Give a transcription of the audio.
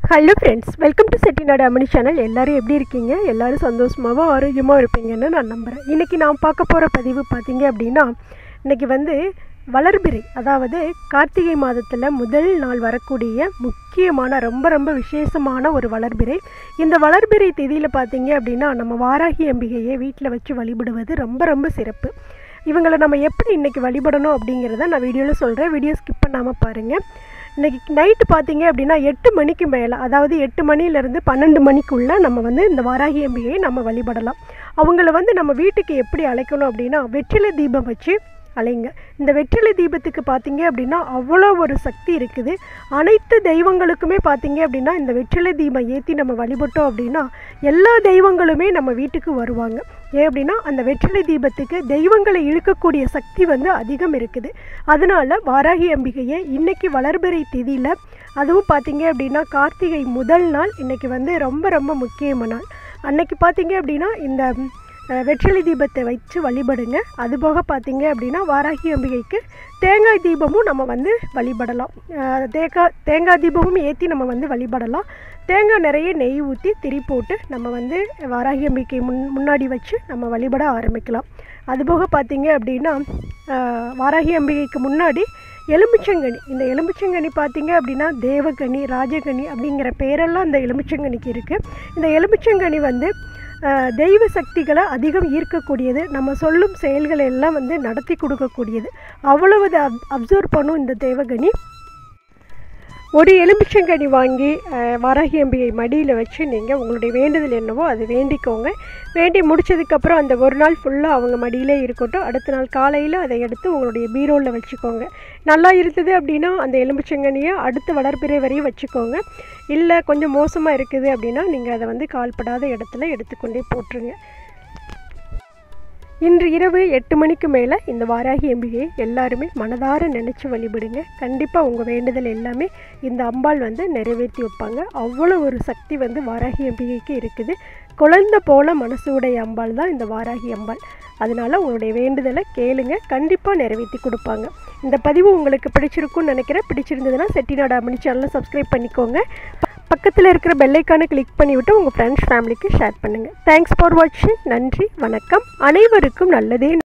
hello friends welcome to Chettinad Ammani channel எல்லாரும் எப்படி இருக்கீங்க எல்லாரும் சந்தோஷமாகவும் ஆரோக்கியமாக இருப்பீங்கன்னு நான் நம்புகிறேன் இன்றைக்கி நான் பார்க்க போகிற பதிவு பார்த்தீங்க அப்படின்னா இன்றைக்கி வந்து வளர்பிறை அதாவது கார்த்திகை மாதத்தில் முதல் நாள் வரக்கூடிய முக்கியமான ரொம்ப ரொம்ப விசேஷமான ஒரு வளர்பிறை இந்த வளர்பிறை திதியில் பார்த்தீங்க அப்படின்னா நம்ம வாராகி அம்பிகையை வீட்டில் வச்சு வழிபடுவது ரொம்ப ரொம்ப சிறப்பு இவங்களை நம்ம எப்படி இன்றைக்கி வழிபடணும் அப்படிங்கிறத நான் வீடியோவில் சொல்கிறேன் வீடியோ ஸ்கிப் பண்ணாமல் பாருங்கள் இன்றைக்கி நைட்டு பார்த்தீங்க அப்படின்னா எட்டு மணிக்கு மேலே அதாவது எட்டு மணிலேருந்து பன்னெண்டு மணிக்குள்ளே நம்ம வந்து இந்த வாராகி அம்பிகையை நம்ம வழிபடலாம் அவங்கள வந்து நம்ம வீட்டுக்கு எப்படி அழைக்கணும் அப்படின்னா வெற்றிலை தீபம் வச்சு அலைங்க இந்த வெற்றிலை தீபத்துக்கு பார்த்தீங்க அப்படின்னா அவ்வளோ ஒரு சக்தி இருக்குது அனைத்து தெய்வங்களுக்குமே பார்த்தீங்க அப்படின்னா இந்த வெற்றிலை தீபம் ஏற்றி நம்ம வழிபட்டோம் அப்படின்னா எல்லா தெய்வங்களுமே நம்ம வீட்டுக்கு வருவாங்க ஏன் அப்படின்னா அந்த வெற்றிலை தீபத்துக்கு தெய்வங்களை இழுக்கக்கூடிய சக்தி வந்து அதிகம் இருக்குது அதனால வாராகி அம்பிகையை இன்னைக்கு வளர்பிறை திதியில் அதுவும் பார்த்தீங்க அப்படின்னா கார்த்திகை முதல் நாள் இன்னைக்கு வந்து ரொம்ப ரொம்ப முக்கியமான நாள் அன்னைக்கு பார்த்தீங்க அப்படின்னா இந்த அஹ், வெற்றிலை தீபத்தை வச்சு வழிபடுங்க அதுபோக பார்த்தீங்க அப்படின்னா வாராகி அம்பிகைக்கு தேங்காய் தீபமும் நம்ம வந்து வழிபடலாம் அஹ், தேங்காய் தேங்காய் தீபமும் ஏற்றி நம்ம வந்து வழிபடலாம் தேங்காய் நிறைய நெய் ஊற்றி திரி போட்டு நம்ம வந்து வாராகி அம்பிகை முன் முன்னாடி வச்சு நம்ம வழிபட ஆரம்பிக்கலாம் அதுபோக பார்த்தீங்க அப்படின்னா அஹ், வாராகி அம்பிகைக்கு முன்னாடி எலுமிச்சங்கனி இந்த எலுமிச்சங்கனி பார்த்தீங்க அப்படின்னா தேவகனி ராஜகனி அப்படிங்கிற பேரெல்லாம் இந்த எலுமிச்சங்கனிக்கு இருக்குது இந்த எலுமிச்சங்கனி வந்து அஹ், தெய்வ சக்திகளை அதிகம் ஈர்க்கக்கூடியது நம்ம சொல்லும் செயல்களை எல்லாம் வந்து நடத்தி கொடுக்கக்கூடியது அவ்வளவு அப் அப்சர்வ் பண்ணும் இந்த தேவகனி ஒரு எலுமிச்சங்கனி வாங்கி அஹ், வாராகி அம்பிகை மடியில் வச்சு நீங்கள் உங்களுடைய வேண்டுதல் என்னவோ அது வேண்டிக்கோங்க வேண்டி முடிச்சதுக்கப்புறம் அந்த ஒரு நாள் ஃபுல்லாக அவங்க மடியிலே இருக்கட்டும் அடுத்த நாள் காலையில் அதை எடுத்து உங்களுடைய பீரோவில் வச்சுக்கோங்க நல்லா இருந்தது அப்படின்னா அந்த எலுமிச்சங்கனியை அடுத்த வளர்பிறை வரையும் வச்சுக்கோங்க இல்லை கொஞ்சம் மோசமாக இருக்குது அப்படின்னா நீங்கள் அதை வந்து கால்படாத இடத்துல எடுத்துக்கொண்டே போட்டுருங்க இன்று இரவு எட்டு மணிக்கு மேலே இந்த வாராகி அம்பிகையை எல்லாருமே மனதார நினச்சி வழிபடுங்க கண்டிப்பாக உங்கள் வேண்டுதல் எல்லாமே இந்த அம்பாள் வந்து நிறைவேற்றி வைப்பாங்க அவ்வளோ ஒரு சக்தி வந்து வாராகி அம்பிகைக்கு இருக்குது குழந்தை போல மனசு உடைய அம்பாள் தான் இந்த வாராகி அம்பாள் அதனால் உங்களுடைய வேண்டுதலை கேளுங்க கண்டிப்பாக நிறைவேற்றி கொடுப்பாங்க இந்த பதிவு உங்களுக்கு பிடிச்சிருக்கும்னு நினைக்கிறேன் பிடிச்சிருந்ததுன்னா செட்டிநாடு அம்மணி சேனலை சப்ஸ்கிரைப் பண்ணிக்கோங்க பக்கத்தில் இருக்கிற பெல்லைக்கானை கிளிக் பண்ணிவிட்டு உங்கள் ஃப்ரெண்ட்ஸ் ஃபேமிலிக்கு ஷேர் பண்ணுங்கள் தேங்க்ஸ் ஃபார் வாட்சிங் நன்றி வணக்கம் அனைவருக்கும் நல்லதே